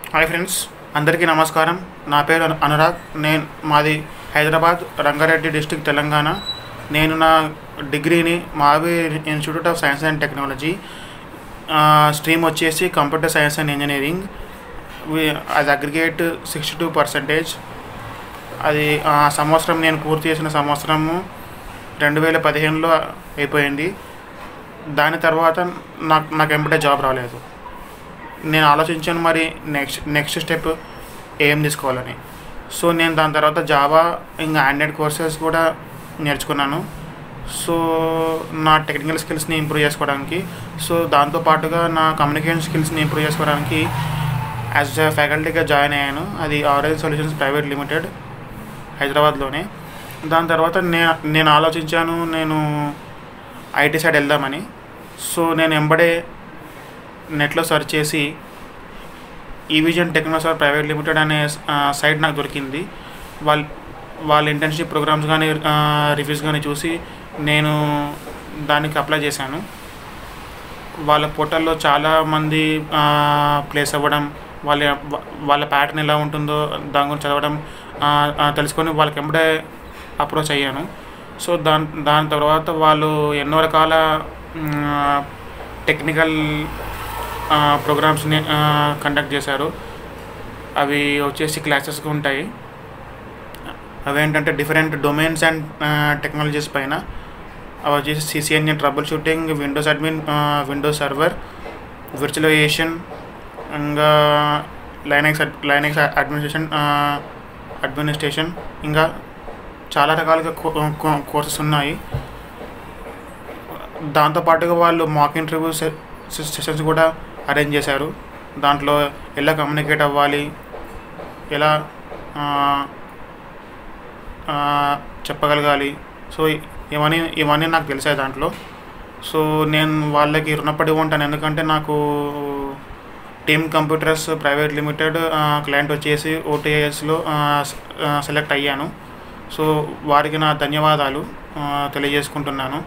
hi friends అందరికీ నమస్కారం నా పేరు అను- అనురాగ్ నేను మాది హైదరాబాద్ రంగారెడ్డి డిస్టిక్ తెలంగాణ నేను నా డిగ్రీని మావి institute of science and technology stream వచ్చేసి కంప్యూటర్ సైన్స్ అండ్ ఇంజనీరింగ్ అది అగ్రిగేట్ సిక్స్టీ టూ పర్సెంటేజ్ అది ఆ సంవత్సరం నేను పూర్తి చేసిన సంవత్సరము రెండు వేల పదిహేనులో అయిపోయింది దాని తర్వాత నాకు నాకు ఎంబటే జాబ్ రాలేదు నేను ఆలోచించాను మరి నెక్స్ట్ నెక్స్ట్ స్టెప్ ఏం తీసుకోవాలని సో నేను దాని తర్వాత జావా ఇంకా ఆండ్రాయిడ్ కోర్సెస్ కూడా నేర్చుకున్నాను సో నా టెక్నికల్ స్కిల్స్ని ఇంప్రూవ్ చేసుకోవడానికి సో దాంతో పాటుగా నా కమ్యూనికేషన్ స్కిల్స్ని ఇంప్రూవ్ చేసుకోవడానికి యాజ్ ఎ ఫ్యాకల్టీగా జాయిన్ అయ్యాను అది ఆరెంజ్ సొల్యూషన్స్ ప్రైవేట్ లిమిటెడ్ హైదరాబాద్లోనే దాని తర్వాత నేను నేను ఆలోచించాను నేను ఐటీ సైడ్ వెళ్దామని సో నేను ఎంబడే నెట్లో సెర్చ్ చేసి ఈవిజన్ టెక్నోసార్ ప్రైవేట్ లిమిటెడ్ అనే సైట్ నాకు దొరికింది వాళ్ళ వాళ్ళ ఇంటర్న్షిప్ ప్రోగ్రామ్స్ కానీ రివ్యూస్ కానీ చూసి నేను దానికి అప్లై చేశాను వాళ్ళ పోర్టల్లో చాలామంది ప్లేస్ అవ్వడం వాళ్ళ వాళ్ళ ప్యాటర్న్ ఎలా ఉంటుందో దాని గురించి చదవడం ఆ, ఆ, తెలుసుకొని వాళ్ళకి ఎంబడే అప్రోచ్ అయ్యాను సో దాని దాని తర్వాత వాళ్ళు ఎన్నో రకాల టెక్నికల్ ప్రోగ్రామ్స్ని కండక్ట్ చేశారు అవి వచ్చేసి క్లాసెస్గా ఉంటాయి అవేంటంటే డిఫరెంట్ డొమైన్స్ అండ్ టెక్నాలజీస్ పైన అవి వచ్చేసి CCNA troubleshooting windows admin windows server virtualization ఇంకా లైనెక్స్ లైనెక్స్ అడ్మినిస్ట్రేషన్ అడ్మినిస్ట్రేషన్ ఇంకా చాలా రకాలుగా కోర్సెస్ ఉన్నాయి దాంతోపాటుగా వాళ్ళు మాక్ ఇంటర్వ్యూ సెషన్స్ కూడా అరేంజ్ చేశారు దాంట్లో ఎలా కమ్యూనికేట్ అవ్వాలి ఎలా ఆ, ఆ, చెప్పగలగాలి సో ఇవన్నీ ఇవన్నీ నాకు తెలిసాయి దాంట్లో సో నేను వాళ్ళకి రుణపడి ఉంటాను ఎందుకంటే నాకు team computers private limited client వచ్చేసి ఓటీఐఎస్లో సెలెక్ట్ అయ్యాను సో వారికి నా ధన్యవాదాలు ఆ, తెలియజేసుకుంటున్నాను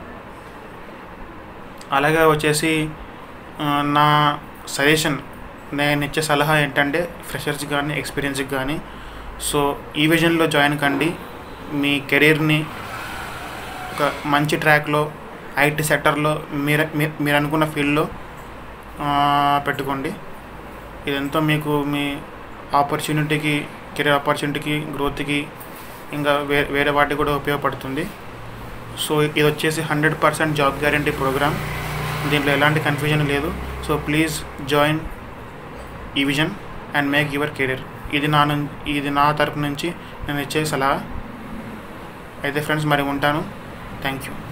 అలాగే వచ్చేసి ఆ, నా సజెషన్ నేను ఇచ్చే సలహా ఏంటంటే ఫ్రెషర్స్ కానీ ఎక్స్పీరియన్స్కి కానీ సో ఈ విజన్లో జాయిన్ కండి మీ కెరీర్ని ఒక మంచి ట్రాక్లో ఐటీ సెక్టర్లో మీరు మీ- మీరు అనుకున్న ఫీల్డ్లో పెట్టుకోండి ఇదంతా మీకు మీ ఆపర్చునిటీకి కెరీర్ ఆపర్చునిటీకి గ్రోత్కి ఇంకా వే వేరే వాటికి కూడా ఉపయోగపడుతుంది సో ఇది వచ్చేసి hundred percent job guarantee program దీంట్లో ఎలాంటి కన్ఫ్యూజన్ లేదు so please join e vision and make your career ఇది నా నుం- ఇది నా తరపు నుంచి నేను ఇచ్చే సలహా అయితే ఫ్రెండ్స్ మరి ఉంటాను థ్యాంక్ యూ